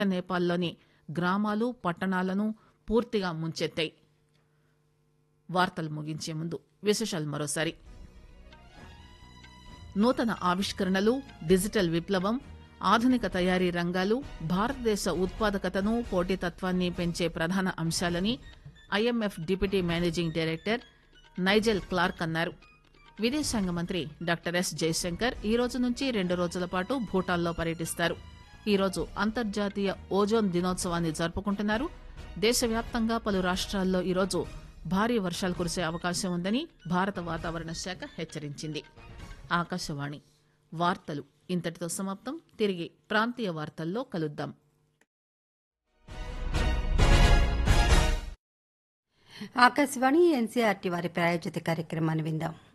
నేపాల్లోని గ్రామాలు పట్టణాలను పూర్తిగా ముంచెత్తాయి వార్తలు ముగించే ముందు విశేషాలు మరోసారి నూతన ఆవిష్కరణలు డిజిటల్ విప్లవం ఆధునిక తయారీ రంగాలు భారతదేశ ఉత్పాదకతను పోటీతత్వాన్ని పెంచే ప్రధాన అంశాలని IMF deputy managing director Nigel Clarke అన్నారు విదేశాంగ మంత్రి డాక్టర్ ఎస్ జయశంకర్ ఈ రోజు నుంచి రెండు రోజుల పాటు భూటాన్లో పర్యటిస్తారు ఈ రోజు అంతర్జాతీయ ఓజోన్ దినోత్సవాన్ని జరుపుకుంటున్నారు దేశవ్యాప్తంగా పలు రాష్ట్రాల్లో ఈరోజు భారీ వర్షాలు కురిసే అవకాశం ఉందని భారత వాతావరణ శాఖ హెచ్చరించింది ఆకాశవాణి వార్తలు ఇంతటితో సమాప్తం తిరిగి ప్రాంతీయ వార్తల్లో కలుద్దాం ఆకాశవాణి ఎన్సీఆర్టీ వారి ప్రాయోజిత కార్యక్రమాన్ని విందాం